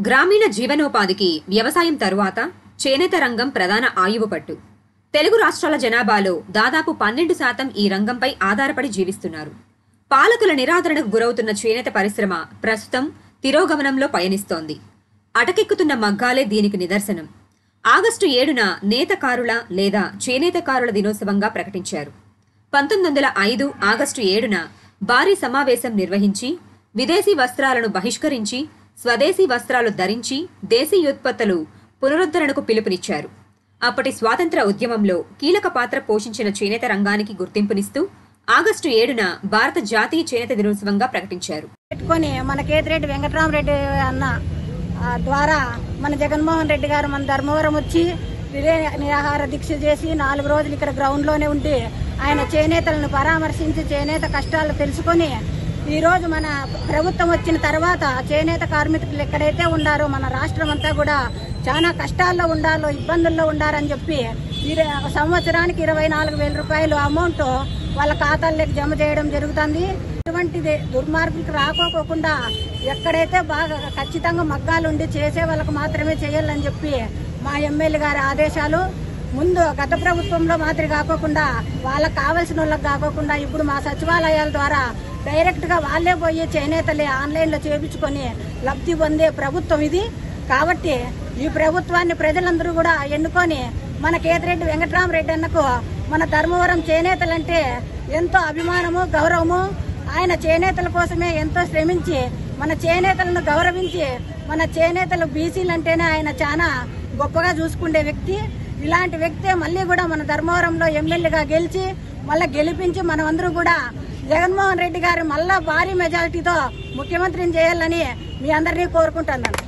గ్రామీణ జీవనోపాధికి వ్యవసాయం తరువాత చేనేత రంగం ప్రధాన ఆయువు పట్టు తెలుగు రాష్ట్రాల జనాభాలో దాదాపు పన్నెండు శాతం ఈ రంగంపై ఆధారపడి జీవిస్తున్నారు పాలకుల నిరాదరణకు గురవుతున్న చేనేత పరిశ్రమ ప్రస్తుతం తిరోగమనంలో పయనిస్తోంది అటకెక్కుతున్న మగ్గాలే దీనికి నిదర్శనం ఆగస్టు ఏడున నేతకారుల లేదా చేనేతకారుల దినోత్సవంగా ప్రకటించారు పంతొమ్మిది వందల ఐదు ఆగస్టు ఏడున భారీ సమావేశం నిర్వహించి విదేశీ వస్త్రాలను బహిష్కరించి స్వదేశీ వస్త్రాలు ధరించి దేశీయోత్పత్తులు పునరుద్ధరణకు పిలుపునిచ్చారు అప్పటి స్వాతంత్ర ఉద్యమంలో కీలక పాత్ర పోషించిన చేనేత రంగానికి గుర్తింపునిస్తూ ఆగస్టు ఏడున భారత జాతీయ చేనేత దినోత్సవంగా ప్రకటించారు పెట్టుకొని మన కేతిరెడ్డి వెంకటరామరెడ్డి అన్న ఆ, ద్వారా మన జగన్మోహన్ రెడ్డి గారు మన ధర్మవరం వచ్చి రిలే నిరాహార దీక్ష చేసి నాలుగు రోజులు ఇక్కడ గ్రౌండ్ లోనే ఉండి ఆయన చేనేతలను పరామర్శించి చేనేత కష్టాలు తెలుసుకొని ఈ రోజు మన ప్రభుత్వం వచ్చిన తర్వాత చేనేత కార్మికులు ఎక్కడైతే ఉండారో మన రాష్ట్రం అంతా కూడా చాలా కష్టాల్లో ఉండాలో ఇబ్బందుల్లో ఉండారని చెప్పి ఇర- సంవత్సరానికి ఇరవై నాలుగు వేల రూపాయలు అమౌంట్ వాళ్ళ ఖాతాల్లోకి జమ చేయడం జరుగుతుంది ఇటువంటిది దుర్మార్గులకు రాకోకుండా ఎక్కడైతే బాగా ఖచ్చితంగా మగ్గాలు ఉండి చేసే వాళ్ళకు మాత్రమే చేయాలని చెప్పి మా ఎమ్మెల్యే గారి ఆదేశాలు ముందు గత ప్రభుత్వంలో మాదిరి కాకోకుండా వాళ్ళకి కావాల్సిన వాళ్ళకి కాకోకుండా ఇప్పుడు మా సచివాలయాల ద్వారా డైరెక్ట్ గా వాళ్ళే పోయి చేనేతలే ఆన్లైన్ లో చేపించుకొని లబ్ధి పొందే ప్రభుత్వం ఇది కాబట్టి ఈ ప్రభుత్వాన్ని ప్రజలందరూ కూడా ఎన్నుకొని మన కేతిరెడ్డి వెంకటరామరెడ్డి అన్నకు మన ధర్మవరం చేనేతలంటే ఎంతో అభిమానము గౌరవము ఆయన చేనేతల కోసమే ఎంతో శ్రమించి మన చేనేతలను గౌరవించి మన చేనేతలు బీసీలు అంటేనే ఆయన చాలా గొప్పగా చూసుకునే వ్యక్తి ఇలాంటి వ్యక్తే మళ్ళీ కూడా మన ధర్మవరంలో ఎమ్మెల్యేగా గెలిచి మళ్ళీ గెలిపించి మనమందరూ కూడా జగన్మోహన్ రెడ్డి గారు మళ్ళా భారీ మెజారిటీతో ముఖ్యమంత్రిని చేయాలని మీ అందరినీ కోరుకుంటున్నాను